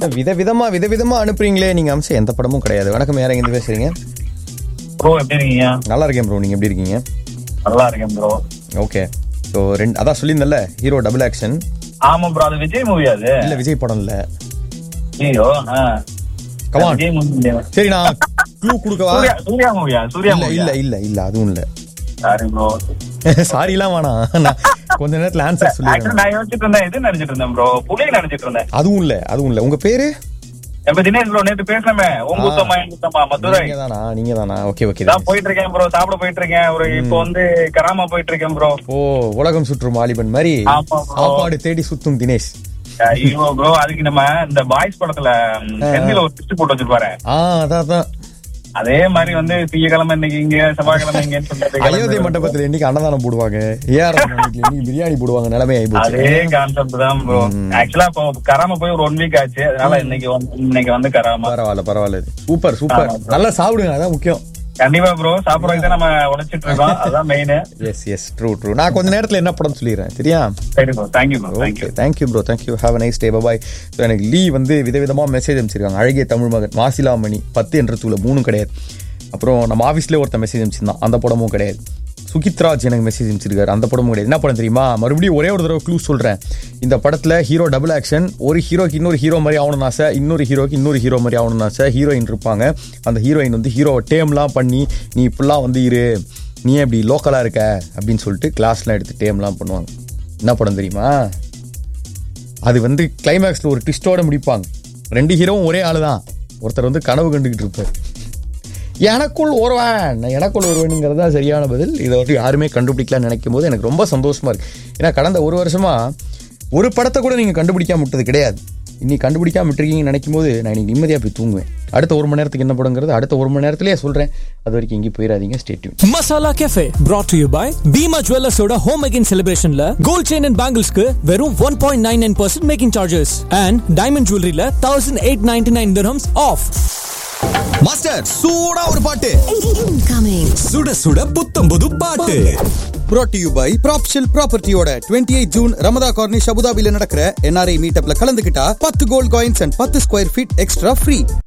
விதவிதமா விதவிதமா அனுப்புறீங்களே நீங்க அம்சம் எந்த படமும் கிடையாது வணக்கம் யார் எங்க பேசுறீங்க ப்ரோ எப்படி இருக்கீங்க நல்லா இருக்கேன் ப்ரோ நீங்க எப்படி இருக்கீங்க நல்லா இருக்கேன் ப்ரோ ஓகே ஸோ ரெண்டு அதான் சொல்லியிருந்தல ஹீரோ டபுள் ஆக்ஷன் ஆமா ப்ரோ அது விஜய் மூவி அது இல்ல விஜய் படம் இல்ல ஐயோ ஆ. கமான் விஜய் மூவி சரி நான் க்ளூ கொடுக்கவா சூர்யா சூர்யா மூவியா சூர்யா இல்ல மூவியா இல்ல இல்ல இல்ல அதுவும் இல்ல சாரி ப்ரோ சாரிலாம் வேணாம் நான் கொஞ்ச நேரத்துல ஆன்சர் ஆக்சுவலி சொல்லிடுறேன் நான் யோசிச்சுட்டு இருந்தேன் இது நினைச்சிட்டு இருந்தேன் ப்ரோ புலி நினைச்சிட்டு இருந்தேன் அதுவும் இல்ல அதுவும் இல்ல உங்க பேரு எப்ப தினேஷ் ப்ரோ நேத்து பேசலாமே உங்க குத்தமா என் குத்தமா மதுரை நீங்க தானா நீங்க தானா ஓகே ஓகே நான் போயிட்டு இருக்கேன் ப்ரோ சாப்பிட போயிட்டு இருக்கேன் ஒரு இப்போ வந்து கராமா போயிட்டு இருக்கேன் ப்ரோ ஓ உலகம் சுற்றும் வாலிபன் மாதிரி ஆமா bro. சாப்பாடு தேடி சுத்தும் தினேஷ் ஐயோ ப்ரோ அதுக்கு நம்ம இந்த பாய்ஸ் படத்துல ம், செந்தில ஒரு லிஸ்ட் போட்டு வச்சிருப்பாரு ஆ அதான் அதான் அதே மாதிரி வந்து திங்கக்கிழமை இன்னைக்கு இங்க செவ்வாய்க்கிழமை இங்கன்னு சொல்லிட்டு அயோத்தி கிளம்பி மண்டபத்துல இன்னைக்கு அன்னதானம் போடுவாங்க ஏஆர் இன்னைக்கு பிரியாணி போடுவாங்க நிலைமை ஆகி போச்சு அதே கான்செப்ட் தான் ப்ரோ ஆக்சுவலா இப்போ கராம போய் ஒரு ஒன் வீக் ஆச்சு அதனால இன்னைக்கு வந்து இன்னைக்கு வந்து கராமா பரவாயில்ல பரவாயில்ல சூப்பர் சூப்பர் ஆமா bro. நல்லா சாப்பிடுங்க அதான் முக்கியம் கண்டிப்பா ப்ரோ சாப்பிடறதுக்கு தான் நம்ம உழைச்சிட்டு இருக்கோம் அதான் main yes yes true true நான் கொஞ்ச நேரத்துல என்ன படம் சொல்லிடுறேன் சரியா சரி bro thank you bro okay thank you thank you bro thank you have a nice day bye so எனக்கு லீ வந்து விதவிதமாக மெசேஜ் அனுப்பிச்சிருக்காங்க அழகிய தமிழ் மகன் மாசிலாமணி பத்து என்ற தூள மூணும் கிடையாது அப்புறம் நம்ம ஆஃபீஸ்லேயே ஒருத்தன் மெசேஜ் அனுப்பிச்சிருந்தான் அந்த படமும் கிடையாது சுகித்ராஜ் எனக்கு மெசேஜ் அனுப்பிச்சிருக்காரு அந்த படமும் கிடையாது என்ன படம் தெரியுமா மறுபடியும் ஒரே ஒரு தடவை க்ளூ சொல்கிறேன் இந்த படத்தில் ஹீரோ டபுள் ஆக்ஷன் ஒரு ஹீரோக்கு இன்னொரு ஹீரோ மாதிரி ஆகணும்னு ஆசை இன்னொரு ஹீரோக்கு இன்னொரு ஹீரோ மாதிரி ஆகணும்னு ஆசை ஹீரோயின் இருப்பாங்க அந்த ஹீரோயின் வந்து ஹீரோவை டேம்லாம் பண்ணி நீ இப்படிலாம் வந்து இரு நீ ஏன் இப்படி லோக்கலாக இருக்க அப்படின்னு சொல்லிட்டு கிளாஸ்லாம் எடுத்து டேம்லாம் பண்ணுவாங்க என்ன படம் தெரியுமா அது வந்து கிளைமேக்ஸில் ஒரு ட்விஸ்டோட முடிப்பாங்க ரெண்டு ஹீரோவும் ஒரே ஆளு தான் ஒருத்தர் வந்து கனவு கண்டுக்கிட்டு இருப்பார் எனக்குள் ஒருவன் எனக்குள் ஒருவனுங்கிறது தான் சரியான பதில் இதை வந்து யாருமே கண்டுபிடிக்கலாம்னு நினைக்கும் போது எனக்கு ரொம்ப சந்தோஷமா இருக்கு ஏன்னா கடந்த ஒரு வருஷமா ஒரு படத்தை கூட நீங்கள் கண்டுபிடிக்காம விட்டது கிடையாது இன்னைக்கு கண்டுபிடிக்காம விட்டுருக்கீங்கன்னு நினைக்கும் போது நான் இன்னைக்கு நிம்மதியாக போய் தூங்குவேன் அடுத்த ஒரு மணி நேரத்துக்கு என்ன படங்கிறது அடுத்த ஒரு மணி நேரத்திலேயே சொல்கிறேன் அது வரைக்கும் எங்கேயும் போயிடாதீங்க stay tuned masala cafe brought to you by Bheema ஜுவல்லர்ஸோட ஹோம் மேக்கிங் செலிப்ரேஷன்ல கோல்ட் செயின் அண்ட் பேங்கிள்ஸ்க்கு வெறும் one point nine nine percent making charges and diamond ஜுவல்லரியில தௌசண்ட் எயிட் நைன்டி நைன் திரம்ஸ் ஆஃப் மாஸ்டர் சூடா ஒரு பாட்டு Incoming. சுட சுட புத்தம் புது பாட்டு brought to you by ப்ராப்ஷில் ப்ராப்பர்ட்டியோட 28 ஜூன் ரமதா கார்னிஷ் அபுதாபில நடக்கிற என்ஆர்ஐ மீட்டப்ல கலந்துக்கிட்டா பத்து கோல்ட் காயின்ஸ் அண்ட் பத்து ஸ்கொயர் ஃபீட் எக்ஸ்ட்ரா ஃப்ரீ